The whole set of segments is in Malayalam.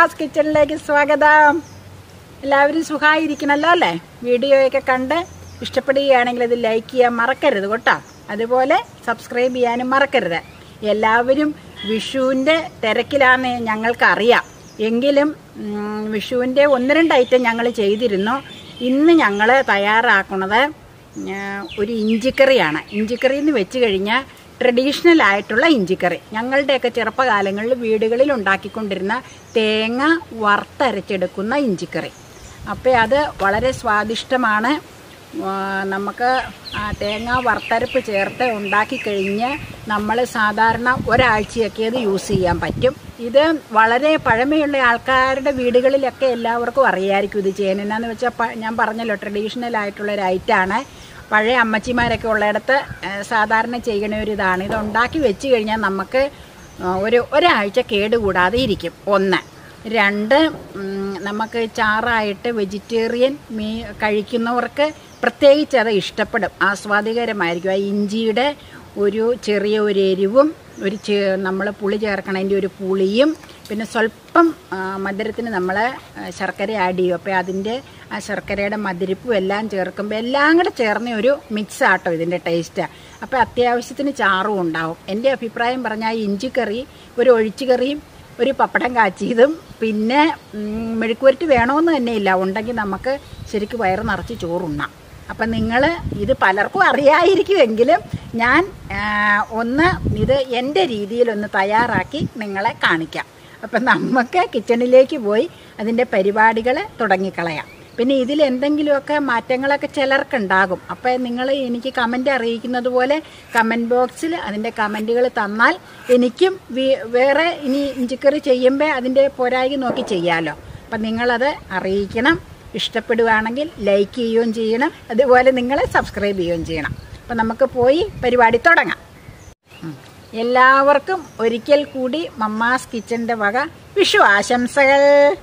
മമ്മാസ് കിച്ചണിലേക്ക് സ്വാഗതം എല്ലാവരും സുഖമായിരിക്കണല്ലോ അല്ലേ വീഡിയോയൊക്കെ കണ്ട് ഇഷ്ടപ്പെടുകയാണെങ്കിൽ അത് ലൈക്ക് ചെയ്യാൻ മറക്കരുത് കേട്ടോ അതുപോലെ സബ്സ്ക്രൈബ് ചെയ്യാനും മറക്കരുത് എല്ലാവരും വിഷുവിൻ്റെ തിരക്കിലാന്ന് ഞങ്ങൾക്കറിയാം എങ്കിലും ഉം, വിഷുവിൻ്റെ ഒന്ന് രണ്ട് ഐറ്റം ഞങ്ങൾ ചെയ്തിരുന്നു ഇന്ന് ഞങ്ങൾ തയ്യാറാക്കുന്നത് ഉം, ഒരു ഇഞ്ചിക്കറിയാണ് ഇഞ്ചിക്കറി എന്ന് വെച്ച് കഴിഞ്ഞാൽ ട്രഡീഷണൽ ആയിട്ടുള്ള ഇഞ്ചിക്കറി ഞങ്ങളുടെയൊക്കെ ചെറുപ്പകാലങ്ങളിൽ വീടുകളിൽ ഉണ്ടാക്കിക്കൊണ്ടിരുന്ന തേങ്ങ വറുത്തരച്ചെടുക്കുന്ന ഇഞ്ചിക്കറി അപ്പോൾ അത് വളരെ സ്വാദിഷ്ടമാണ് ആ, നമുക്ക് ആ തേങ്ങ വറുത്തരപ്പ് ചേർത്ത് ഉണ്ടാക്കി കഴിഞ്ഞ് നമ്മൾ സാധാരണ ഒരാഴ്ചയൊക്കെ അത് യൂസ് ചെയ്യാൻ പറ്റും ഇത് വളരെ പഴമയുള്ള ആൾക്കാരുടെ വീടുകളിലൊക്കെ എല്ലാവർക്കും അറിയാമായിരിക്കും ഇത് ചെയ്യുന്നത് എന്നാന്ന് വെച്ചാൽ പ- ഞാൻ പറഞ്ഞല്ലോ ട്രഡീഷണൽ ആയിട്ടുള്ള ഒരു ഐറ്റാണ് പഴയ അമ്മച്ചിമാരൊക്കെ ഉള്ളിടത്ത് ഏഹ്, സാധാരണ ചെയ്യണ ഒരു ഇതാണ് ഇത് ഉണ്ടാക്കി വെച്ച് കഴിഞ്ഞാൽ നമുക്ക് ആ, ഒരു ഒരാഴ്ച കേടുകൂടാതെ ഇരിക്കും ഒന്ന് രണ്ട് ഉം, നമുക്ക് ചാറായിട്ട് വെജിറ്റേറിയൻ മീ കഴിക്കുന്നവർക്ക് പ്രത്യേകിച്ച് അത് ഇഷ്ടപ്പെടും ആസ്വാദികരമായിരിക്കും ആ ഇഞ്ചിയുടെ ഒരു ചെറിയ ഒരു എരിവും ഒരു നമ്മൾ പുളി ചേർക്കണതിൻ്റെ ഒരു പുളിയും പിന്നെ സ്വല്പം ആ, മധുരത്തിന് നമ്മൾ ശർക്കര ആഡ് ചെയ്യും അപ്പോൾ അതിൻ്റെ ആ ശർക്കരയുടെ മധുരിപ്പും എല്ലാം ചേർക്കുമ്പോൾ എല്ലാം കൂടെ ചേർന്ന ഒരു മിക്സ് ആട്ടോ ഇതിൻ്റെ ടേസ്റ്റ് അപ്പോൾ അത്യാവശ്യത്തിന് ചാറും ഉണ്ടാവും എൻ്റെ അഭിപ്രായം പറഞ്ഞാൽ ഇഞ്ചിക്കറി ഒരു ഒഴിച്ചുകറിയും ഒരു പപ്പടം കാച്ചിയതും പിന്നെ ഉം, മെഴുക്കുവരട്ടി വേണമെന്ന് തന്നെ ഇല്ല ഉണ്ടെങ്കിൽ നമുക്ക് ശരിക്കും വയറ് നിറച്ച് ചോറുണ്ണാം അപ്പം നിങ്ങൾ ഇത് പലർക്കും അറിയായിരിക്കുമെങ്കിലും ഞാൻ ആ, ഒന്ന് ഇത് എൻ്റെ രീതിയിലൊന്ന് തയ്യാറാക്കി നിങ്ങളെ കാണിക്കാം അപ്പം നമുക്ക് കിച്ചണിലേക്ക് പോയി അതിൻ്റെ പരിപാടികൾ തുടങ്ങിക്കളയാം പിന്നെ ഇതിൽ എന്തെങ്കിലുമൊക്കെ മാറ്റങ്ങളൊക്കെ ചിലർക്കുണ്ടാകും അപ്പോൾ നിങ്ങൾ എനിക്ക് കമൻ്റ് അറിയിക്കുന്നത് പോലെ കമൻറ്റ് ബോക്സിൽ അതിൻ്റെ കമൻറ്റുകൾ തന്നാൽ എനിക്കും വി- വേറെ ഇനി ഇഞ്ചിക്കറി ചെയ്യുമ്പോൾ അതിൻ്റെ പോരായ്ക നോക്കി ചെയ്യാമല്ലോ അപ്പം നിങ്ങളത് അറിയിക്കണം ഇഷ്ടപ്പെടുകയാണെങ്കിൽ ലൈക്ക് ചെയ്യുകയും ചെയ്യണം അതുപോലെ നിങ്ങൾ സബ്സ്ക്രൈബ് ചെയ്യുകയും ചെയ്യണം അപ്പം നമുക്ക് പോയി പരിപാടി തുടങ്ങാം ഉം. എല്ലാവർക്കും ഒരിക്കൽ കൂടി മമ്മാസ് കിച്ചന്റെ വക വിഷു ആശംസകൾ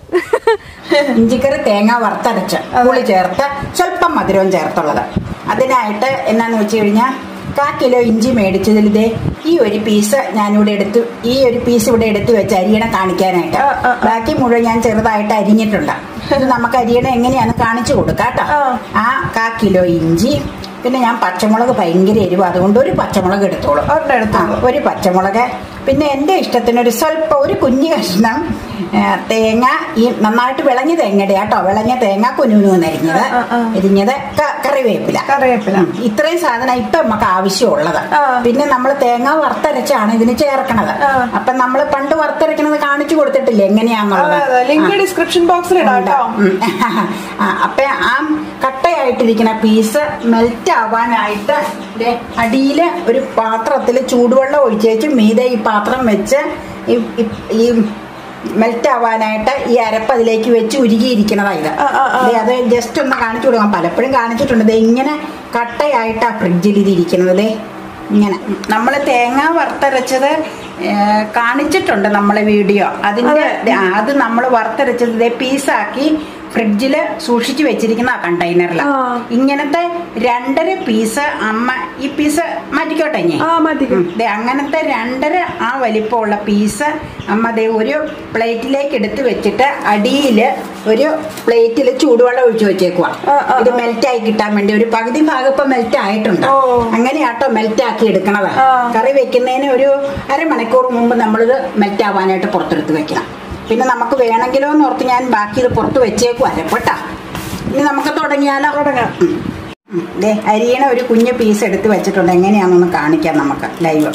ഇഞ്ചിക്കറി തേങ്ങ വറുത്തരച്ച് പുളി ചേർത്ത് സ്വല്പം മധുരവും ചേർത്തുള്ളത് അതിനായിട്ട് എന്നാന്ന് വെച്ച് കഴിഞ്ഞാൽ കാ കിലോ ഇഞ്ചി മേടിച്ചതിൽ ഇതേ ഈ ഒരു പീസ് ഞാനിവിടെ എടുത്തു ഈ ഒരു പീസ് ഇവിടെ എടുത്തു വെച്ച് അരിയണ കാണിക്കാനായിട്ട് ബാക്കി മുഴുവൻ ഞാൻ ചെറുതായിട്ട് അരിഞ്ഞിട്ടുണ്ട് ഇത് നമുക്ക് അരിയണ എങ്ങനെയാന്ന് കാണിച്ചു കൊടുക്കാം കേട്ടോ ആ കാ കിലോ ഇഞ്ചി പിന്നെ ഞാൻ പച്ചമുളക് ഭയങ്കര എരിവ് അതുകൊണ്ട് ഒരു പച്ചമുളക് എടുത്തോളൂ ഒരെണ്ണം എടുത്തോളൂ. ആ, ഒരു പച്ചമുളക് പിന്നെ എൻ്റെ ഇഷ്ടത്തിന് ഒരു സ്വല്പം ഒരു കുഞ്ഞു കഷ്ണം ആ, തേങ്ങ ഈ നന്നായിട്ട് വിളഞ്ഞ തേങ്ങയുടെ കേട്ടോ വിളഞ്ഞ തേങ്ങ കുനുകുനു അരിഞ്ഞത് ആ, ആ. എരിഞ്ഞത് ക- കറിവേപ്പില കറിവേപ്പില. ഉം. ഇത്രയും സാധനം ഇപ്പൊ നമുക്ക് ആവശ്യമുള്ളത് ആ. പിന്നെ നമ്മൾ തേങ്ങ വറുത്തരച്ചാണ് ഇതിന് ചേർക്കണത് ആ. അപ്പൊ നമ്മൾ പണ്ട് വറുത്തരക്കണത് കാണിച്ചു കൊടുത്തിട്ടില്ലേ എങ്ങനെയാന്നുള്ളത് അതെ അതെ ലിങ്ക് ആ. ഡിസ്ക്രിപ്ഷൻ ബോക്സിൽ ഇടാം കേട്ടോ ഉം. ആ, അപ്പൊ ആ കട്ടയായിട്ടിരിക്കുന്ന പീസ് മെൽറ്റ് ആവാനായിട്ട് ദേ അടിയില് ഒരു പാത്രത്തിൽ ചൂടുവെള്ളം ഒഴിച്ചേച്ച് മീതെ ഈ പാത്രം വെച്ച് ഈ- ഈ- ഈ മെൽറ്റ് ആവാനായിട്ട് ഈ അരപ്പ് അതിലേക്ക് വെച്ച് ഉരുകിയിരിക്കണതാ ഇത് ആ, ആ, ആ. ദേ അത് ജസ്റ്റ് ഒന്ന് കാണിച്ചു കൊടുക്കാം പലപ്പോഴും കാണിച്ചിട്ടുണ്ട് ദേ ഇങ്ങനെ കട്ടയായിട്ടാ ഫ്രിഡ്ജിൽ ഇത് ഇരിക്കുന്നത് ദേ ഇങ്ങനെ നമ്മൾ തേങ്ങ വറുത്തരച്ചത് ഏ, കാണിച്ചിട്ടുണ്ട് നമ്മളെ വീഡിയോ അതിന്റെ ദേ, ആ, അത് നമ്മൾ വറുത്തരച്ചത് ദേ പീസാക്കി ഫ്രിഡ്ജിൽ സൂക്ഷിച്ചു വെച്ചിരിക്കുന്ന ആ കണ്ടെയ്നറിൽ ആ. ഇങ്ങനത്തെ രണ്ടര പീസ് അമ്മ ഈ പീസ് മാറ്റിക്കോട്ടെ ഇനി ആ മതി ഉം. ദേ അങ്ങനത്തെ രണ്ടര ആ വലിപ്പമുള്ള പീസ് അമ്മ ദേ ഒരു പ്ലേറ്റിലേക്ക് എടുത്ത് വെച്ചിട്ട് അടിയിൽ ഒരു പ്ലേറ്റിൽ ചൂടുവെള്ളം ഒഴിച്ചു വെച്ചേക്കുവാ ആ, ആ, ഇത് മെൽറ്റ് ആയി കിട്ടാൻ വേണ്ടി ഒരു പകുതി ഭാഗം ഇപ്പൊ മെൽറ്റ് ആയിട്ടുണ്ട് ഓ. അങ്ങനെയാട്ടോ മെൽറ്റ് ആക്കി എടുക്കണത് ആ. കറി വെക്കുന്നതിന് ഒരു അരമണിക്കൂർ മുമ്പ് നമ്മളിത് മെൽറ്റ് ആവാനായിട്ട് പുറത്തെടുത്ത് വെക്കണം പിന്നെ നമുക്ക് വേണമെങ്കിലോ എന്ന് ഓർത്ത് ഞാൻ ബാക്കി ഇത് പുറത്ത് വെച്ചേക്കും അരപ്പെട്ടാ ഇനി നമുക്ക് തുടങ്ങിയാലോ തുടങ്ങാം ഉം. ദേ അരിയണ ഒരു കുഞ്ഞു പീസ് എടുത്ത് വെച്ചിട്ടുണ്ട് എങ്ങനെയാണെന്നൊന്ന് കാണിക്കാം നമുക്ക് ലൈവ്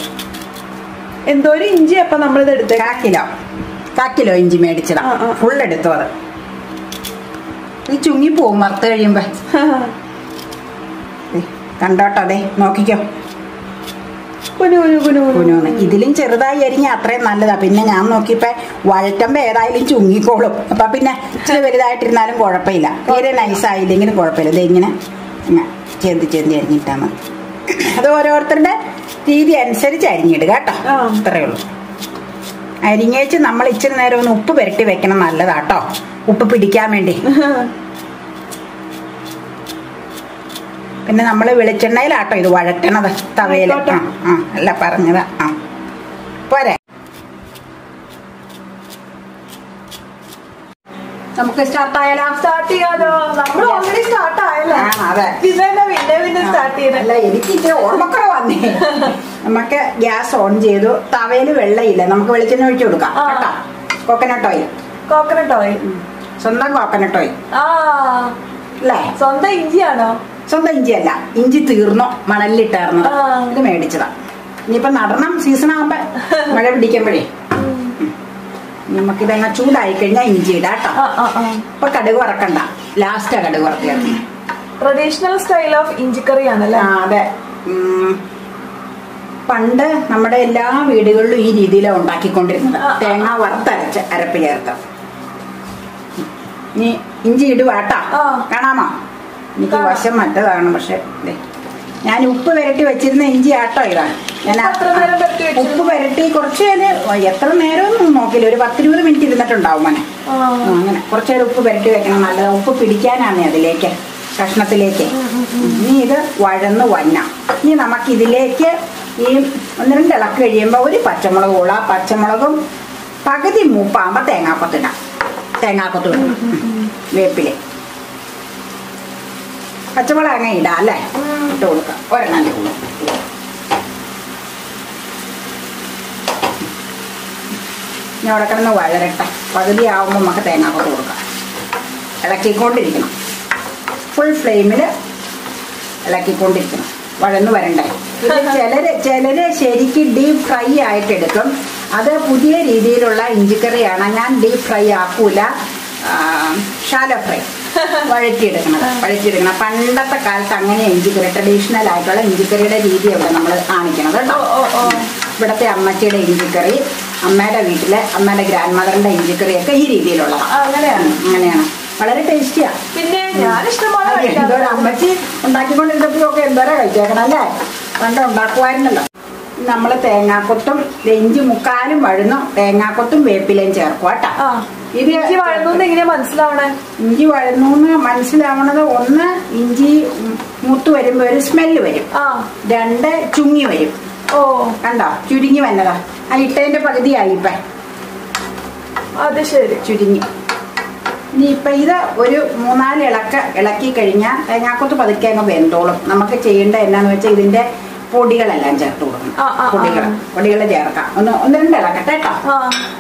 എന്തോരം ഇഞ്ചി അപ്പൊ നമ്മളിത് എടുത്തേ കാ കിലോ കാ കിലോ ഇഞ്ചി മേടിച്ചതാ ആ, ആ. ഫുൾ എടുത്തു അത് ഇത് ചുങ്ങിപ്പോവും വറുത്ത് കഴിയുമ്പോ ദേ, കണ്ടോട്ടോ അതെ നോക്കിക്കോ കുനു കുനു കുനു കുനു കുനൂന്ന് ഇതിലും ചെറുതായി അരിഞ്ഞ അത്രയും നല്ലതാ പിന്നെ ഞാൻ നോക്കിയപ്പോ വഴറ്റുമ്പോ ഏതായാലും ചുങ്ങിക്കോളും അപ്പൊ പിന്നെ ഇച്ചിരി വലുതായിട്ടിരുന്നാലും കുഴപ്പമില്ല തീരെ നൈസായില്ലെങ്കിലും കുഴപ്പമില്ല ഇത് ഇങ്ങനെ ഇങ്ങനെ ചെന്തി ചെന്തി അരിഞ്ഞിട്ടാ മതി അത് ഓരോരുത്തരുടെ രീതി അനുസരിച്ച് അരിഞ്ഞിടുക കേട്ടോ ആ. അത്രയേ ഉള്ളൂ അരിഞ്ഞേച്ച് നമ്മൾ ഇച്ചിരി നേരം ഒന്ന് ഉപ്പ് പുരട്ടി വെക്കണം നല്ലതാട്ടോ ഉപ്പ് പിടിക്കാൻ വേണ്ടി പിന്നെ നമ്മൾ വെളിച്ചെണ്ണയിലാട്ടോ ഇത് വഴറ്റണത് തവയിൽ ആ ആയിക്കോട്ടെ. ആ അല്ല പറഞ്ഞത് ആ പോരെ നമുക്ക് സ്റ്റാർട്ട് ആയാലോ സ്റ്റാർട്ട് ചെയ്യാലോ നമ്മൾ Yes. ഓൾറെഡി സ്റ്റാർട്ട് ആയല്ലോ ആ, അതെ. ഇത് തന്നെ പിന്നെ പിന്നെ സ്റ്റാർട്ട് ചെയ്തേ അല്ല എനിക്ക് ഇച്ചിരി ഓർമ്മക്കുറവ് വന്നേ നമുക്ക് ഗ്യാസ് ഓൺ ചെയ്തു തവയില് വെള്ളമില്ല നമുക്ക് വെളിച്ചെണ്ണ ഒഴിച്ചു കൊടുക്കാം ആ. കേട്ടോ കോക്കനട്ട് ഓയിൽ കോക്കനട്ട് ഓയിൽ സ്വന്തം കോക്കനട്ട് ഓയിൽ ആ അല്ലേ സ്വന്തം ഇഞ്ചിയാണോ സ്വന്തം ഇഞ്ചി അല്ല ഇഞ്ചി തീർന്നോ മണലിലിട്ടായിരുന്നത് ആ. ഇത് മേടിച്ചതാ ഇനിയിപ്പൊ നടണം സീസൺ ആകുമ്പോ മഴ പിടിക്കുമ്പോഴേ നമുക്കിതങ്ങ് ചൂടായി കഴിഞ്ഞാൽ ഇഞ്ചി ഇടാം കേട്ടോ ആ ആ ആ ഇപ്പൊ കടുക് വറക്കണ്ട ലാസ്റ്റാ കടുക് വറക്കുക ട്രഡീഷണൽ സ്റ്റൈൽ ഓഫ് ഇഞ്ചിക്കറി ആണല്ലേ ആ അതെ ഉം. പണ്ട് നമ്മുടെ എല്ലാ വീടുകളിലും ഈ രീതിയിലാണ് ഉണ്ടാക്കിക്കൊണ്ടിരുന്നത് ആ, ആ, തേങ്ങ വറുത്തരച്ച് അരപ്പ് ചേർത്ത് ഇനി ഇഞ്ചി ഇടുവാട്ടാ ആ. കാണാമോ എനിക്ക് കാണാം. വശം മറ്റതാണ് പക്ഷെ ദേ. ഞാൻ ഉപ്പ് വരട്ടി വെച്ചിരുന്ന ഇഞ്ചി ആട്ടോ ഇതാണ് ഞാൻ ആ- എത്ര നേരം പുരട്ടി വെച്ചു? ഉപ്പ് വരട്ടി കുറച്ച് നേരം എത്ര നേരമൊന്നും നോക്കില്ല ഒരു പത്തിരുപത് മിനിറ്റ് ഇരുന്നിട്ടുണ്ടാവും മോനെ ആ. ആ, അങ്ങനെ കുറച്ച് നേരം ഉപ്പ് പുരട്ടി വെക്കണം നല്ലത് ഉപ്പ് പിടിക്കാനാണ് അതിലേക്ക് കഷ്ണത്തിലേക്ക് ഇനി ഇത് വഴന്ന് വന്ന ഇനി നമുക്ക് ഇതിലേക്ക് ഈ ഒന്ന് രണ്ട് ഇളക്ക് കഴിയുമ്പോൾ ഒരു പച്ചമുളക് കൂട പച്ചമുളകും പകുതി മൂപ്പാകുമ്പോൾ തേങ്ങാക്കൊത്തിടാം തേങ്ങാക്കൊത്ത് ഇടണം വേപ്പില് പച്ചമുളക് അങ്ങനെ ഇടാം അല്ലേ ഇട്ട് കൊടുക്കാം ഒരെണ്ണം ഉള്ളൂ ഇനി അവിടെ കിടന്ന് വഴരട്ടെ പകുതി ആവുമ്പോൾ നമുക്ക് തേങ്ങാക്കൊത്ത് കൊടുക്കാം ഇളക്കിക്കൊണ്ടിരിക്കണം ഫുൾ ഫ്ലെയിമിൽ ഇളക്കിക്കൊണ്ടിരിക്കണം വഴന്ന് വരണ്ടേ ഇത് ചിലര് ചിലര് ശരിക്ക് ഡീപ് ഫ്രൈ ആയിട്ട് എടുക്കും അത് പുതിയ രീതിയിലുള്ള ഇഞ്ചിക്കറിയാണ് ഞാൻ ഡീപ് ഫ്രൈ ആക്കൂല ഷാലോ ഫ്രൈ വഴറ്റിയെടുക്കണം വഴറ്റിയെടുക്കണം പണ്ടത്തെ കാലത്ത് അങ്ങനെ ഇഞ്ചിക്കറി ട്രഡീഷണൽ ആയിട്ടുള്ള ഇഞ്ചിക്കറിയുടെ രീതിയാണ് നമ്മൾ കാണിക്കണത് കേട്ടോ ഓ, ഓ, ഓ. ഇവിടുത്തെ അമ്മച്ചിയുടെ ഇഞ്ചിക്കറി അമ്മയുടെ വീട്ടിലെ അമ്മയുടെ ഗ്രാൻഡ് മദറിന്റെ ഇഞ്ചിക്കറിയൊക്കെ ഈ രീതിയിലുള്ളതാണ് ആ, അങ്ങനെയാണ് അങ്ങനെയാണ് വളരെ ടേസ്റ്റിയാ പിന്നെ ഞാൻ ഇഷ്ടംപോലെ എന്തോ ഒരു കഴിക്കാറുണ്ട്. അമ്മച്ചി ഉണ്ടാക്കിക്കൊണ്ടിരുന്നപ്പോഴൊക്കെ എന്തോരാ കഴിച്ചേക്കണം അല്ലേ പണ്ട് ഉണ്ടാക്കുമായിരുന്നല്ലോ നമ്മൾ തേങ്ങാക്കൊത്തും ഇഞ്ചി മുക്കാലും വഴുന്നും തേങ്ങാക്കൊത്തും വേപ്പിലയും ചേർക്കും കേട്ടോ ആ ഇത് ഇഞ്ചി വഴന്നൂന്ന് എങ്ങനെയാ മനസ്സിലാവണേ ഇഞ്ചി വഴന്നൂന്ന് മനസ്സിലാവണത് ഒന്ന് ഇഞ്ചി മുത്ത് വരുമ്പോ ഒരു സ്മെല്ല് വരും ആ രണ്ട് ചുങ്ങി വരും ഓ കണ്ടോ ചുരുങ്ങി വന്നതാ ആ ഇട്ടതിന്റെ പകുതിയായി ഇപ്പൊ അത് ശരി ചുരുങ്ങി ഇനി ഇപ്പൊ ഇത് ഒരു മൂന്നാല് ഇളക്ക ഇളക്കി കഴിഞ്ഞാൽ തേങ്ങാക്കൊത്ത് പതുക്കെ അങ്ങ് വെന്തോളും നമുക്ക് ചെയ്യേണ്ട എന്നാന്ന് വെച്ചാൽ ഇതിന്റെ പൊടികളെല്ലാം ചേർത്ത് കൊടുക്കണം ആ, ആ, ആ. പൊടികൾ പൊടികൾ ചേർക്കാം ഒന്ന് ഒന്ന് രണ്ട് ഇളക്കട്ടെ കേട്ടോ ആ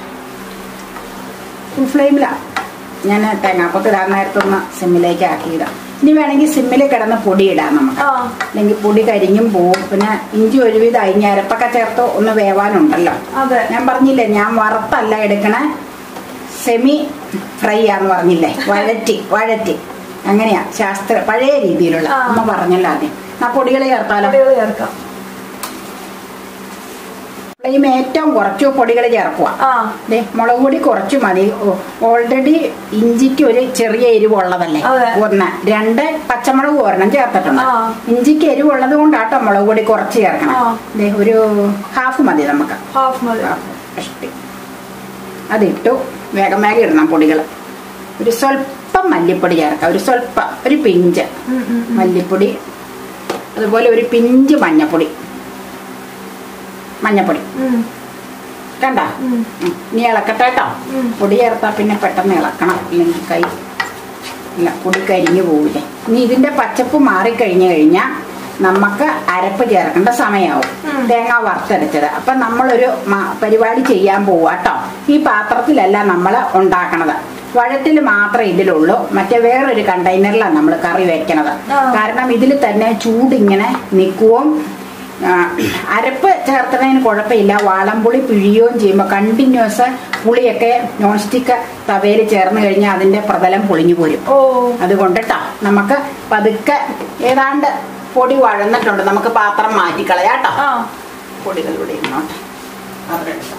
ഫുൾ ഫ്ലെയിമിലാണ് ഞാൻ തേങ്ങാക്കൊത്ത് ഇടാൻ നേരത്തൊന്ന് സിമ്മിലേക്ക് ആക്കിയിടാം ഇനി വേണമെങ്കിൽ സിമ്മിൽ കിടന്ന് പൊടി ഇടാം നമുക്ക് ആ അല്ലെങ്കിൽ പൊടി കരിഞ്ഞും പോവും പിന്നെ ഇഞ്ചി ഒരുവിധം അരിഞ്ഞ അരപ്പൊക്കെ ചേർത്ത് ഒന്ന് വേവാനുണ്ടല്ലോ അതെ ഞാൻ പറഞ്ഞില്ലേ ഞാൻ വറുത്തല്ല എടുക്കണേ സെമി ഫ്രൈ ആന്ന് പറഞ്ഞില്ലേ വഴറ്റി വഴറ്റി അങ്ങനെയാ ശാസ്ത്ര പഴയ രീതിയിലുള്ള ആ. അമ്മ പറഞ്ഞല്ലോ ആദ്യം ആ പൊടികൾ ചേർത്താലോ പൊടികൾ ചേർക്കാം ഫ്ലെയിം ഏറ്റവും കുറച്ചു പൊടികൾ ചേർക്കുക ആ ദേ മുളക് പൊടി കുറച്ച് മതി ഓൾറെഡി ഇഞ്ചിക്ക് ഒരു ചെറിയ എരിവുള്ളതല്ലേ അതെ. ഒന്ന് രണ്ട് പച്ചമുളക് ഒരെണ്ണം ചേർത്തിട്ടുണ്ട് ആ. ഇഞ്ചിക്ക് എരിവുള്ളത് കൊണ്ടാട്ടോ മുളക് പൊടി കുറച്ച് ചേർക്കണം ആ. ദേ ഒരു ഹാഫ് മതി നമുക്ക് ഹാഫ് മതി കഷ്ടി അതിട്ടു വേഗം വേഗം ഇടണം പൊടികൾ ഒരു സ്വല്പം മല്ലിപ്പൊടി ചേർക്കാം ഒരു സ്വല്പം ഒരു പിഞ്ച് ഉം, ഉം, ഉം. മല്ലിപ്പൊടി അതുപോലെ ഒരു പിഞ്ച് മഞ്ഞപ്പൊടി മഞ്ഞപ്പൊടി ഉം, കണ്ട ഉം. നീ ഇളക്കട്ടെ കേട്ടോ ഉം. പൊടി ചേർത്താൽ പിന്നെ പെട്ടെന്ന് ഇളക്കണം അല്ലെങ്കിൽ കൈ ഇല്ല പൊടി കരിഞ്ഞു പോവില്ലേ ഇനി ഇതിന്റെ പച്ചപ്പ് മാറിക്കഴിഞ്ഞു കഴിഞ്ഞാൽ നമുക്ക് അരപ്പ് ചേർക്കേണ്ട സമയമാവും ഉം. തേങ്ങ വറുത്തരച്ചത് അപ്പൊ നമ്മളൊരു മ- പരിപാടി ചെയ്യാൻ പോവാ കേട്ടോ ഈ പാത്രത്തിലല്ല നമ്മൾ ഉണ്ടാക്കണത് വഴറ്റിൽ മാത്രമേ ഇതിലുള്ളൂ മറ്റേ വേറൊരു കണ്ടെയ്നറിലാണ് നമ്മൾ കറി വെക്കണത് ആ. കാരണം ഇതിൽ തന്നെ ചൂടിങ്ങനെ നിൽക്കുകയും ആ, അരപ്പ് ചേർത്തതിന് കുഴപ്പമില്ല വാളംപുളി പിഴിയുകയും ചെയ്യുമ്പോൾ കണ്ടിന്യൂസ് പുളിയൊക്കെ നോൺ സ്റ്റിക്ക് തവയിൽ ചേർന്ന് കഴിഞ്ഞാൽ അതിന്റെ പ്രതലം പൊളിഞ്ഞു പോരും ഓ അതുകൊണ്ട് ട്ടോ നമുക്ക് പതുക്കെ ഏതാണ്ട് പൊടി വഴന്നിട്ടുണ്ട് നമുക്ക് പാത്രം മാറ്റിക്കളയാട്ടോ ആ പൊടികൾ ഇവിടെ ഇരുന്നോട്ടെ പാത്രം എടുക്കാം.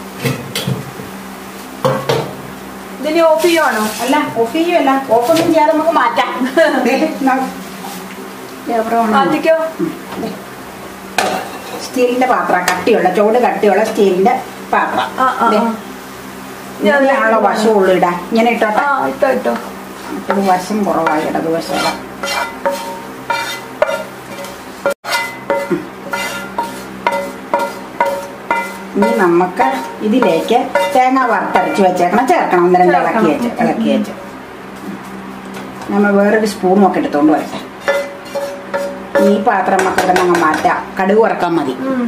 ഇതിനി ഓഫ് ചെയ്യുവാണോ അല്ല ഓഫ് ചെയ്യുമല്ല ഓഫൊന്നും ചെയ്യാതെ നമുക്ക് മാറ്റാം ദേ, ന- ദേ, അവിടെ ഉണ്ട്. മാറ്റിക്കോ ഉം, ദേ. സ്റ്റീലിന്റെ പാത്രം കട്ടിയുള്ള ചോട് കട്ടിയുള്ള സ്റ്റീലിന്റെ പാത്രം ആ, ആ, ദേ. ആ. ഇനി അതിലേക്ക് ഇതിലാണല്ലോ വശമുള്ളൂ ഇടാൻ ഇങ്ങനെ ഇട്ടോട്ടെ ആ ഇട്ടോ ഇട്ടോ ഒരു വശം കുറവായി ഇടതുവശം ഇടാം. ഇനി നമുക്ക് ഇതിലേക്ക് തേങ്ങ വറുത്തരച്ച് വെച്ചേക്കണം ചേർക്കണം ഒന്ന് രണ്ട് ഇളക്കി വെച്ച് ഇളക്കി വെച്ച് നമ്മൾ വേറൊരു സ്പൂണും ഒക്കെ എടുത്തോണ്ട് വരട്ടെ ഈ പാത്രം നമുക്ക് ഇവിടെ നിന്ന് മാറ്റാം കടുക് വറക്കാൻ മതി ഉം.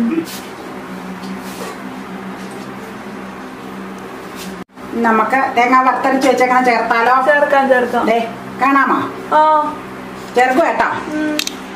നമുക്ക് തേങ്ങ വറുത്തരച്ച് വെച്ചേക്കണം ചേർത്താലോ ചേർക്കാം ചേർക്കാം ദേ കാണാമോ ആ ചേർക്കും കേട്ടോ ഉം.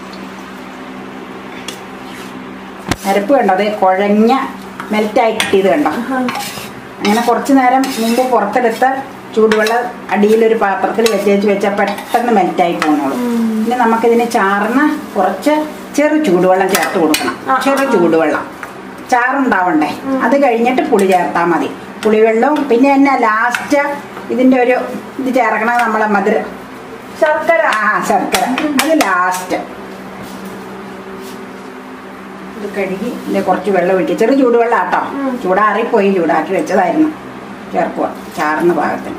അരപ്പ് കണ്ടോ അതെ കുഴഞ്ഞ മെൽറ്റായി കിട്ടിയത് കണ്ടോ ആഹാ. അങ്ങനെ കുറച്ച് നേരം മുമ്പ് പുറത്തെടുത്ത് ചൂടുവെള്ളം അടിയിലൊരു പാത്രത്തിൽ വെച്ചേച്ച് വെച്ചാൽ പെട്ടെന്ന് മെൽറ്റായി പോന്നോളൂ ഉം. പിന്നെ നമുക്കിതിന് ചാറിന് കുറച്ച് ചെറു ചൂടുവെള്ളം ചേർത്ത് കൊടുക്കണം ആ, ചെറു ആ. ചൂടുവെള്ളം ചാറുണ്ടാവണ്ടേ അത് കഴിഞ്ഞിട്ട് പുളി ചേർത്താൽ മതി പുളിവെള്ളവും പിന്നെ എന്നാ ലാസ്റ്റ് ഇതിന്റെ ഒരു ഇത് ചേർക്കണത് നമ്മളെ മധുര ശർക്കര ആ ശർക്കര അത് ലാസ്റ്റ് ഇത് കഴുകി ഇതിന്റെ കുറച്ച് വെള്ളം ഒഴിക്കുക ചെറു ചൂടുവെള്ളം ആട്ടോ ഉം. ചൂടാറിപ്പോയി ചൂടാക്കി വെച്ചതായിരുന്നു ചേർക്കുക ചാറിന് പാകത്തിന്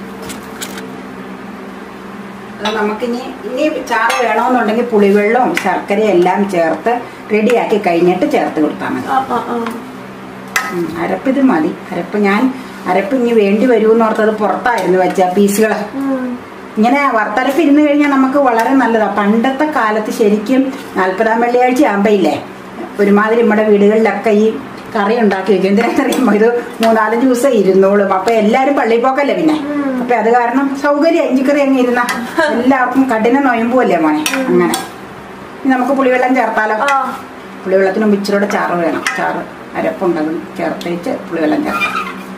അത് നമുക്കിനി ഇനി ചാറ് വേണമെന്നുണ്ടെങ്കിൽ പുളിവെള്ളവും ശർക്കരയും എല്ലാം ചേർത്ത് റെഡിയാക്കി കഴിഞ്ഞിട്ട് ചേർത്ത് കൊടുത്താൽ മതി ആ ആ ആ ഉം, അരപ്പിത് മതി അരപ്പ് ഞാൻ അരപ്പ് ഇനി വേണ്ടി വരുമെന്ന് ഓർത്തത് പുറത്തായിരുന്നു വെച്ച പീസുകൾ ഉം. ഇങ്ങനെ വറുത്തരപ്പ് ഇരുന്ന് കഴിഞ്ഞാൽ നമുക്ക് വളരെ നല്ലതാണ് പണ്ടത്തെ കാലത്ത് ശരിക്കും നാൽപ്പതാം വെള്ളിയാഴ്ച ആകുമ്പോൾ ഇല്ലേ ഒരുമാതിരി നമ്മുടെ വീടുകളിലൊക്കെ ഈ കറി ഉണ്ടാക്കി വെക്കും എന്തിനാണെന്നറിയുമ്പോൾ ഇത് മൂന്നാലഞ്ച് ദിവസം ഇരുന്നോളും അപ്പൊ എല്ലാരും പള്ളിയിൽ പോക്കല്ലേ പിന്നെ ഉം. അപ്പൊ അത് കാരണം സൗകര്യം ഇഞ്ചിക്കറി അങ്ങ് ഇരുന്ന എല്ലാവർക്കും കഠിന നൊയമ്പുമല്ലേ മോനെ അങ്ങനെ ഇനി നമുക്ക് പുളിവെള്ളം ചേർത്താലോ ആ പുളിവെള്ളത്തിന് മുമ്പ് ഇച്ചിരൂടെ ചാറ് വേണം ചാറ് അരപ്പുണ്ടതും ചേർത്തേച്ച് പുളിവെള്ളം ചേർക്കാം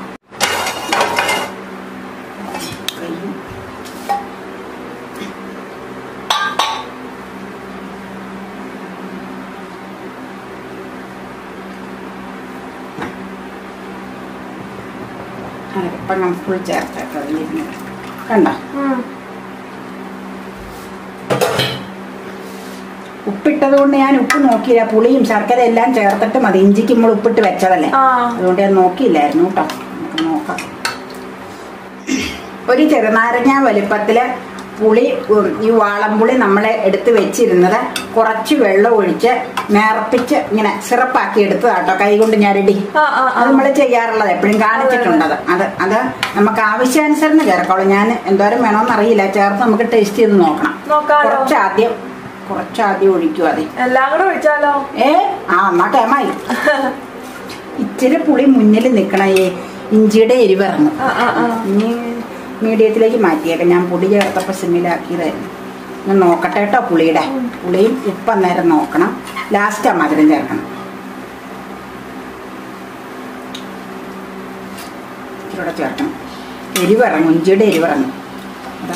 അരപ്പം നമുക്ക് ഫുൾ ചേർത്തേക്കാം അതിലിരുന്ന് കണ്ടോ ഉം. ഉപ്പിട്ടത് കൊണ്ട് ഞാൻ ഉപ്പ് നോക്കിയില്ല പുളിയും ശർക്കര എല്ലാം ചേർത്തിട്ട് മതി ഇഞ്ചിക്ക് നമ്മൾ ഉപ്പിട്ട് വെച്ചതല്ലേ ആ അതുകൊണ്ട് ഞാൻ നോക്കിയില്ലായിരുന്നു കേട്ടോ നമുക്ക് നോക്കാം ഒരു ചെറുനാരങ്ങ വലിപ്പത്തില് പുളി ഉം, ഈ വാളംപുളി നമ്മളെ എടുത്ത് വെച്ചിരുന്നത് കുറച്ച് വെള്ളം ഒഴിച്ച് നേർപ്പിച്ച് ഇങ്ങനെ സിറപ്പാക്കി എടുത്തതാട്ടോ കൈ കൊണ്ട് ഞരടി ആ ആ ആ അത് നമ്മൾ ചെയ്യാറുള്ളത് എപ്പോഴും കാണിച്ചിട്ടുണ്ട് അത് അത് അത് നമുക്ക് ആവശ്യാനുസരണം ചേർക്കോളൂ ഞാൻ എന്തോരം വേണമെന്ന് അറിയില്ല ചേർത്ത് നമുക്ക് ടേസ്റ്റ് ചെയ്ത് നോക്കണം നോക്കാലോ കുറച്ച് ആദ്യം കുറച്ച് ആദ്യം ഒഴിക്കും അതെ എല്ലാം കൂടെ ഒഴിച്ചാലോ ഏ ആ എന്നാ ടേമായി ഇച്ചിരി പുളി മുന്നിൽ നിൽക്കണ ഈ ഇഞ്ചിയുടെ എരിവിറങ്ങും ആ ആ ആ ഇനി മീഡിയത്തിലേക്ക് മാറ്റിയേക്കാം ഞാൻ പൊടി ചേർത്തപ്പോൾ സിമ്മിലാക്കിയതായിരുന്നു ഞാൻ നോക്കട്ടെ കേട്ടോ പുളിയുടെ പുളിയും ഉപ്പ് അന്നേരം നോക്കണം ലാസ്റ്റ് ആ മധുരം ചേർക്കണം ഇച്ചിരൂടെ ചേർക്കണം എരിവിറങ്ങും ഇഞ്ചിയുടെ എരിവിറങ്ങും അതാ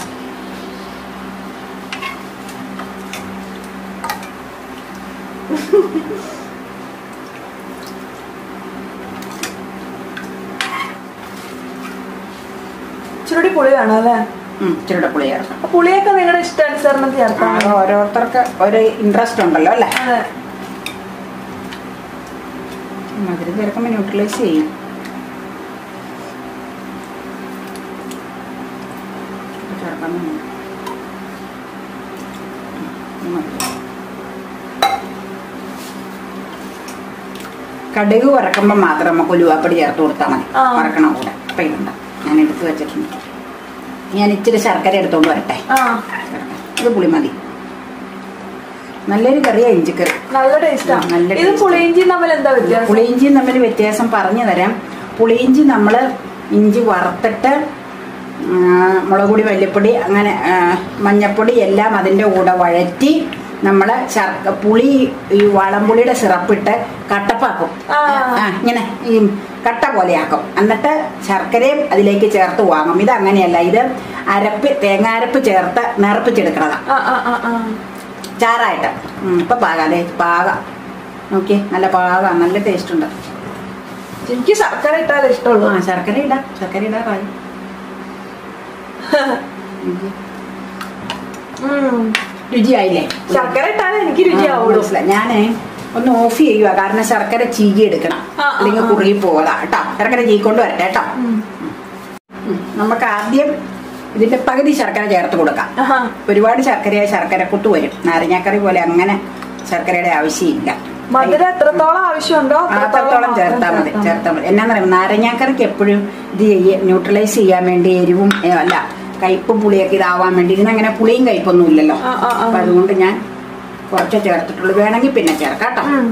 ഇച്ചിരി പുളി വേണം അല്ലേ ഉം, ഇച്ചിരൂടെ പുളി ചേർക്കണം അപ്പൊ പുളിയൊക്കെ നിങ്ങളുടെ ഇഷ്ടാനുസരണം ചേർക്കാം അത് ഓരോരുത്തർക്ക് ഒരു ഇൻട്രസ്റ്റ് ഉണ്ടല്ലോ അല്ലേ അതെ മധുരം ചേർക്കുമ്പോൾ ന്യൂട്രലൈസ് ചെയ്യും ചേർക്കാൻ തന്നെ. ഉം, മതി. കടുക് വറക്കുമ്പോൾ മാത്രം നമുക്ക് ഉലുവാപ്പൊടി ചേർത്ത് കൊടുത്താൽ മതി ആ. വറക്കണ കൂടെ അപ്പം ഇതുണ്ട് ഞാൻ എടുത്ത് വെച്ചിട്ടുണ്ട് ഞാൻ ഇച്ചിരി ശർക്കര എടുത്തോണ്ട് വരട്ടെ ആ ഇത് പുളി മതി നല്ലൊരു കറിയാ ഇഞ്ചിക്കറി നല്ല ടേസ്റ്റാ ഉം, നല്ല ഇത് taste. പുളിയിഞ്ചി തമ്മിൽ എന്താ വ്യത്യാസം പുളിയിഞ്ചിയും തമ്മിൽ വ്യത്യാസം പറഞ്ഞു തരാം പുളിയിഞ്ചി നമ്മൾ ഇഞ്ചി വറുത്തിട്ട് ആ, മുളക് പൊടി മല്ലിപ്പൊടി അങ്ങനെ ആ, മഞ്ഞപ്പൊടി എല്ലാം അതിൻ്റെ കൂടെ വഴറ്റി നമ്മൾ ശർക്ക പുളി ഈ വാളംപുളിയുടെ സിറപ്പിട്ട് കട്ടപ്പാക്കും ആ. ആ, ഇങ്ങനെ ഈ കട്ട പോലെയാക്കും എന്നിട്ട് ശർക്കരയും അതിലേക്ക് ചേർത്ത് വാങ്ങും ഇത് അങ്ങനെയല്ല ഇത് അരപ്പ് തേങ്ങാരപ്പ് ചേർത്ത് നിറപ്പിച്ചെടുക്കണതാണ് ആ ആ ആ ആ ചാറായിട്ട് ഉം, ഇപ്പൊ പാകം അതെ പാകം നോക്കിയേ നല്ല പാകം നല്ല ടേസ്റ്റ് ഉണ്ട് എനിക്ക് ശർക്കര ഇട്ടാലേ ഇഷ്ടമുള്ളൂ ആ ശർക്കര ഇടാം ശർക്കര ഇടാറായി ഉം. രുചിയായില്ലേ ശർക്കര ഇട്ടാലേ എനിക്ക് രുചിയാവുള്ളൂ മനസ്സിലായി ഞാനേ ഒന്ന് ഓഫ് ചെയ്യുക കാരണം ശർക്കര ചീകി എടുക്കണം ആ, ആ, അല്ലെങ്കിൽ ആ. കുറുകി പോകാ കേട്ടോ ശർക്കര ചീക്കൊണ്ട് വരട്ടെ കേട്ടോ ഉം. ഉം, നമുക്ക് ആദ്യം ഇതിന്റെ പകുതി ശർക്കര ചേർത്ത് കൊടുക്കാം ആഹാ. ഒരുപാട് ശർക്കരയായ ശർക്കരക്കുട്ട് വരും നാരങ്ങാക്കറി പോലെ അങ്ങനെ ശർക്കരയുടെ ആവശ്യമില്ല മധുരം എത്രത്തോളം ആവശ്യമുണ്ടോ അത്രത്തോളം ചേർത്താൽ മതി ചേർത്താൽ മതി എന്നാന്ന് പറയുക നാരങ്ങാക്കറിക്ക് എപ്പോഴും ഇത് ചെയ്യ ന്യൂട്രലൈസ് ചെയ്യാൻ വേണ്ടി എരിവും ഏ, അല്ല കയ്പും പുളിയൊക്കെ ഇതാവാൻ വേണ്ടി ഇതിനങ്ങനെ പുളിയും കയ്പൊന്നും ഇല്ലല്ലോ ആ, ആ, ആ. അപ്പൊ അതുകൊണ്ട് ഞാൻ കുറച്ച് ചേർത്തിട്ടുള്ളൂ വേണമെങ്കിൽ പിന്നെ ചേർക്കാം കേട്ടോ ഉം.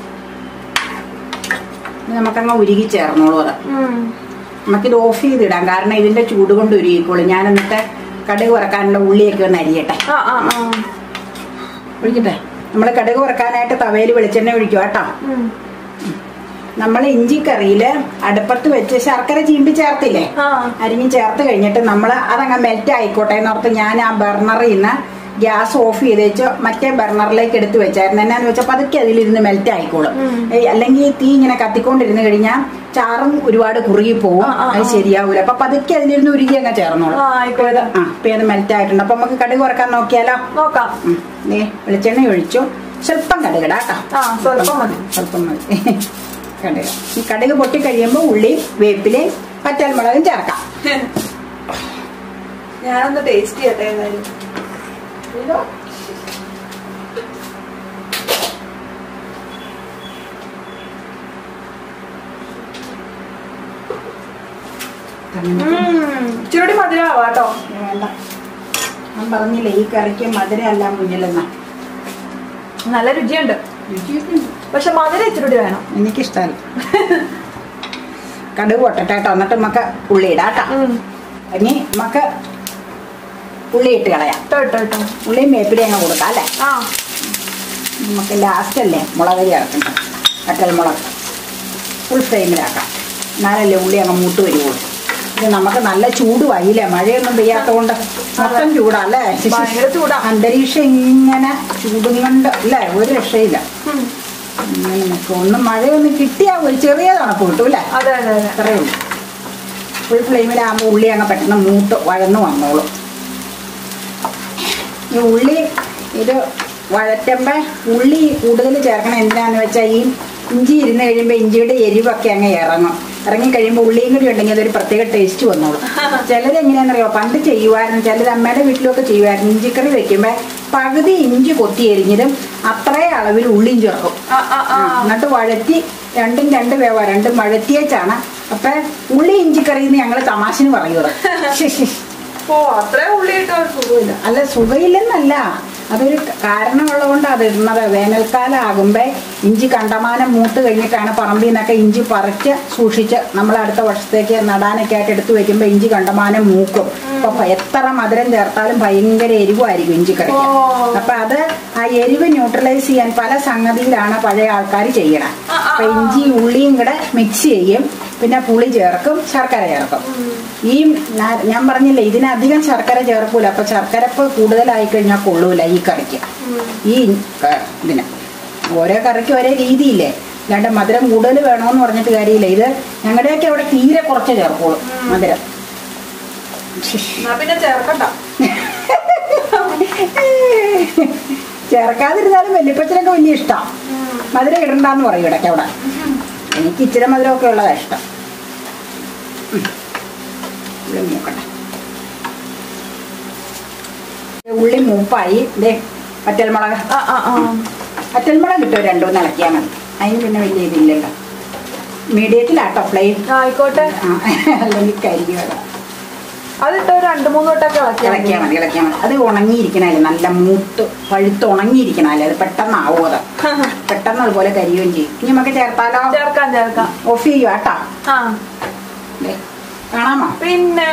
ഇത് നമുക്കങ്ങ് ഉരുകി ചേർന്നോളൂ അത് ഉം. നമുക്കിത് ഓഫ് ചെയ്തിടാം കാരണം ഇതിന്റെ ചൂട് കൊണ്ട് ഉരുകിക്കോളും ഞാൻ എന്നിട്ട് കടുക് വറക്കാനുള്ള ഉള്ളിയൊക്കെ ഒന്ന് അരിയട്ടെ ആ ആ ആ ഒഴിക്കട്ടെ നമ്മൾ കടുക് വറക്കാനായിട്ട് തവയിൽ വെളിച്ചെണ്ണ ഒഴിക്കുക കേട്ടോ ഉം. നമ്മൾ ഇഞ്ചി കറിയില് അടുപ്പത്ത് വെച്ച് ശർക്കര ചീമ്പി ചേർത്തില്ലേ ആ അരിഞ്ഞ് ചേർത്ത് കഴിഞ്ഞിട്ട് നമ്മൾ അതങ്ങ് മെൽറ്റ് ആയിക്കോട്ടെ എന്നോർത്ത് ഞാൻ ആ ബർണറിൽ നിന്ന് ഗ്യാസ് ഓഫ് ചെയ്ത് വെച്ച് മറ്റേ ബർണറിലേക്ക് എടുത്ത് വെച്ചായിരുന്നു എന്നാന്ന് വെച്ചാൽ പതുക്കെ അതിലിരുന്ന് മെൽറ്റ് ആയിക്കോളും ഉം. ഏയ് അല്ലെങ്കിൽ ഈ തീ ഇങ്ങനെ കത്തിക്കൊണ്ടിരുന്ന് കഴിഞ്ഞാൽ ചാറും ഒരുപാട് കുറുകി പോകും ആ, ആ, അത് ആ. ശരിയാവൂല അപ്പൊ പതുക്കെ അതിലിരുന്ന് ഉരുകി അങ്ങ് ചേർന്നോളും ആ, ആയിക്കോട്ടെ. ആ ഇപ്പൊ അത് മെൽറ്റ് ആയിട്ടുണ്ട് അപ്പൊ നമുക്ക് കടുക് കുറക്കാൻ നോക്കിയാലോ നോക്കാം ഉം. ദേ വെളിച്ചെണ്ണ ഒഴിച്ചു സ്വല്പം കടുക് ഇടാം കേട്ടോ ആ സ്വല്പം മതി സ്വല്പം മതി കടുക് ഈ കടുക് പൊട്ടി കഴിയുമ്പോൾ ഉള്ളിയും വേപ്പിലയും പറ്റാൽമുളകും ചേർക്കാം ഞാനൊന്ന് ടേസ്റ്റ് ചെയ്യട്ടെ ഏതായാലും ഉം. ഇച്ചിരി മധുരമാവാ കേട്ടോ വേണ്ട ഞാൻ പറഞ്ഞില്ലേ ഈ കറിക്ക് മധുരമല്ല മുന്നിലെന്ന നല്ല രുചിയുണ്ട് പക്ഷെ മധുരം ഇച്ചിരി വേണം എനിക്കിഷ്ടമല്ല കടുക് പൊട്ടട്ടെ കേട്ടോ എന്നിട്ട് നമുക്ക് ഉള്ളി ഇടാം കേട്ടോ ഉം. ഇനി നമുക്ക് ഉള്ളി ഇട്ട് കളയാം ഇട്ടോ ഇട്ടോ ഇട്ടോ ഉള്ളിയും വേപ്പിലയും അങ്ങ് കൊടുക്കാം അല്ലേ ആ നമുക്ക് ലാസ്റ്റ് അല്ലേ മുളക് ചേർക്കണം കട്ടൽ മുളക് ഫുൾ ഫ്ലെയിമിലാക്കാം എന്നാലല്ലേ ഉള്ളി അങ്ങ് മൂട്ട് വരുള്ളൂ ഇത് നമുക്ക് നല്ല ചൂടുമായില്ലേ മഴയൊന്നും പെയ്യാത്തതുകൊണ്ട് മൊത്തം ചൂടല്ലേ ഭയങ്കര ചൂടാ. അന്തരീക്ഷം ഇങ്ങനെ ചൂടും കൊണ്ട് അല്ലേ ഒരു രക്ഷയില്ല ഉം. ഇങ്ങനെ നിൽക്കും ഒന്ന് മഴയൊന്ന് കിട്ടിയാൽ ഒരു ചെറിയ തണുപ്പ് കിട്ടും അല്ലേ അതെ അതെ അതെ അത്രയേ ഉള്ളൂ ഫുൾ ഫ്ലെയിമിലാകുമ്പോൾ ഉള്ളി അങ്ങ് പെട്ടെന്ന് മൂട്ട് വഴന്ന് വന്നോളും ഈ ഉള്ളി ഇത് വഴറ്റുമ്പോൾ ഉള്ളി കൂടുതൽ ചേർക്കണം എന്തിനാന്ന് വെച്ചാൽ ഈ ഇഞ്ചി ഇരുന്ന് കഴിയുമ്പോൾ ഇഞ്ചിയുടെ എരിവൊക്കെ അങ്ങ് ഇറങ്ങും ഇറങ്ങി കഴിയുമ്പോൾ ഉള്ളിയും കൂടി ഉണ്ടെങ്കിൽ അതൊരു പ്രത്യേക ടേസ്റ്റ് വന്നോളും ചിലത് എങ്ങനെയാണെന്നറിയോ പണ്ട് ചെയ്യുമായിരുന്നു ചിലത് അമ്മയുടെ വീട്ടിലൊക്കെ ചെയ്യുമായിരുന്നു ഇഞ്ചിക്കറി വെക്കുമ്പോൾ പകുതി ഇഞ്ചി കൊത്തി എരിഞ്ഞതും അത്രേ അളവിൽ ഉള്ളിയും ചേർക്കും ആ ആ ആ ആ, എന്നിട്ട് വഴറ്റി രണ്ടും രണ്ട് വേവ രണ്ടും വഴറ്റിയേച്ചാണ് അപ്പൊ ഉള്ളി ഇഞ്ചിക്കറി എന്ന് ഞങ്ങള് തമാശന് പറയുന്നത് ഓ അത്രേ ഉള്ളി ഇട്ടോ ഒരു സുഖമില്ല അല്ല സുഖയില്ലെന്നല്ല അതൊരു കാരണമുള്ളത് കൊണ്ട് അത് ഇടുന്നത് വേനൽക്കാലം ആകുമ്പോ ഇഞ്ചി കണ്ടമാനം മൂത്ത് കഴിഞ്ഞിട്ടാണ് പറമ്പിൽ നിന്നൊക്കെ ഇഞ്ചി പറിച്ച് സൂക്ഷിച്ച് നമ്മൾ അടുത്ത വർഷത്തേക്ക് നടാനൊക്കെ ആയിട്ട് എടുത്തു വെക്കുമ്പോ ഇഞ്ചി കണ്ടമാനം മൂക്കും അപ്പൊ എത്ര മധുരം ചേർത്താലും ഭയങ്കര എരിവായിരിക്കും ഇഞ്ചി കറിക്ക് ഓ. അപ്പൊ അത് ആ എരിവ് ന്യൂട്രലൈസ് ചെയ്യാൻ പല സംഗതിയിലാണ് പഴയ ആൾക്കാർ ചെയ്യണം ആ, ആ, അപ്പൊ ഇഞ്ചി ഉള്ളിയും കൂടെ മിക്സ് ചെയ്യും പിന്നെ പുളി ചേർക്കും ശർക്കര ചേർക്കും ഈ നാ- ഞാൻ പറഞ്ഞില്ലേ ഇതിനധികം ശർക്കര ചേർക്കൂല അപ്പൊ ശർക്കരപ്പ് കൂടുതലായി കഴിഞ്ഞാൽ കൊള്ളൂല ഈ കറിക്ക് ഈ ക- ഇതിന് ഓരോ കറിക്ക് ഒരേ രീതിയില്ലേ അല്ലാണ്ട് മധുരം കൂടുതൽ വേണമെന്ന് പറഞ്ഞിട്ട് കാര്യമില്ല ഇത് ഞങ്ങളുടെയൊക്കെ അവിടെ തീരെ കുറച്ച് ചേർക്കോളൂ മധുരം എന്നാ പിന്നെ ചേർക്കണ്ട ചേർക്കാതിരുന്നാലും വല്യപ്പച്ചനൊക്കെ വലിയ ഇഷ്ടമാണ് മധുരം ഇടണ്ടെന്ന് പറയും ഇടയ്ക്ക് അവിടെ എനിക്ക് ഇച്ചിരി മധുരമൊക്കെ ഉള്ളതാ ഇഷ്ടം ഉം. ഉള്ളി മൂക്കട്ടെ ഉള്ളി മൂപ്പായി ദേ പറ്റൽമുളക് ആ ആ ആ പറ്റൽമുളക് കിട്ടും രണ്ടു മൂന്ന് ഇളക്കിയാൽ മതി അതിന് പിന്നെ വലിയ ഇതില്ലല്ലോ മീഡിയത്തിലാട്ടോ ഫ്ലെയിം ആയിക്കോട്ടെ അല്ലെങ്കിൽ കരിക്കുക അതിട്ടോ ഒരു രണ്ട് മൂന്ന് വട്ടമൊക്കെ ഇളക്കിയാൽ ഇളക്കിയാൽ മതി ഇളക്കിയാൽ മതി അത് ഉണങ്ങിയിരിക്കണല്ലേ നല്ല മൂത്ത് പഴുത്ത് ഉണങ്ങിയിരിക്കണല്ലേ അത് പെട്ടെന്ന് ആവും അത് പെട്ടെന്ന് അതുപോലെ കരിയുകയും ചെയ്യും ഇനി നമുക്ക് ചേർത്താലോ ചേർക്കാം ചേർക്കാം ഓഫ് ചെയ്യുക കേട്ടോ ആ ദേ, കാണാമോ പിന്നെ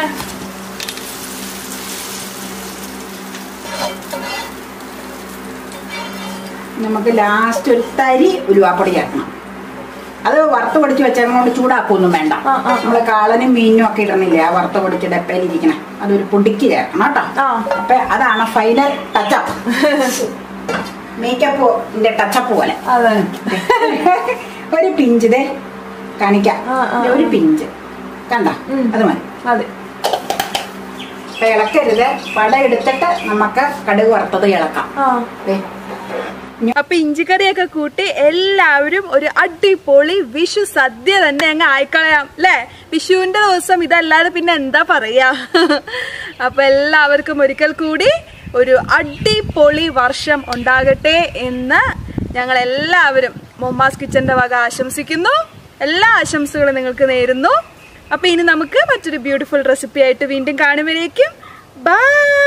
നമുക്ക് ലാസ്റ്റ് ഒരു തരി ഉലുവാപ്പൊടി ചേർക്കണം അത് വറുത്ത് പൊടിച്ച് വെച്ചതുകൊണ്ട് ചൂടാക്കൊന്നും വേണ്ട ആ, ആ. നമ്മള് കാളനും മീനും ഒക്കെ ഇടുന്നില്ലേ ആ വറുത്ത് പൊടിച്ച് ഡപ്പയിലിരിക്കണേ അതൊരു പൊടിക്ക് ചേർക്കണം കേട്ടോ ആ അപ്പൊ അതാണ് ഫൈനൽ ടച്ചപ്പ് മേക്കപ്പിന്റെ ടച്ചപ്പ് പോലെ അതെ ഒരു പിഞ്ച് ദേ കാണിക്കാം ആ, ആ, ദേ ഒരു പിഞ്ച് കണ്ട ഉം. അത് മതി അതെ അപ്പൊ ഇളക്കരുത് പട എടുത്തിട്ട് നമുക്ക് കടുക് വറുത്തത് ഇളക്കാം ആ ദേ. അപ്പൊ ഇഞ്ചിക്കറിയൊക്കെ കൂട്ടി എല്ലാവരും ഒരു അടിപൊളി വിഷു സദ്യ തന്നെ അങ്ങ് ആയിക്കളയാം അല്ലേ വിഷുവിന്റെ ദിവസം ഇതല്ലാതെ പിന്നെ എന്താ പറയാ അപ്പൊ എല്ലാവർക്കും ഒരിക്കൽ കൂടി ഒരു അടിപൊളി വർഷം ഉണ്ടാകട്ടെ എന്ന് ഞങ്ങൾ എല്ലാവരും മൊമ്മാസ് കിച്ചന്റെ വക ആശംസിക്കുന്നു എല്ലാ ആശംസകളും നിങ്ങൾക്ക് നേരുന്നു അപ്പൊ ഇനി നമുക്ക് മറ്റൊരു ബ്യൂട്ടിഫുൾ റെസിപ്പി ആയിട്ട് വീണ്ടും കാണുമ്പോഴേക്കും ബൈ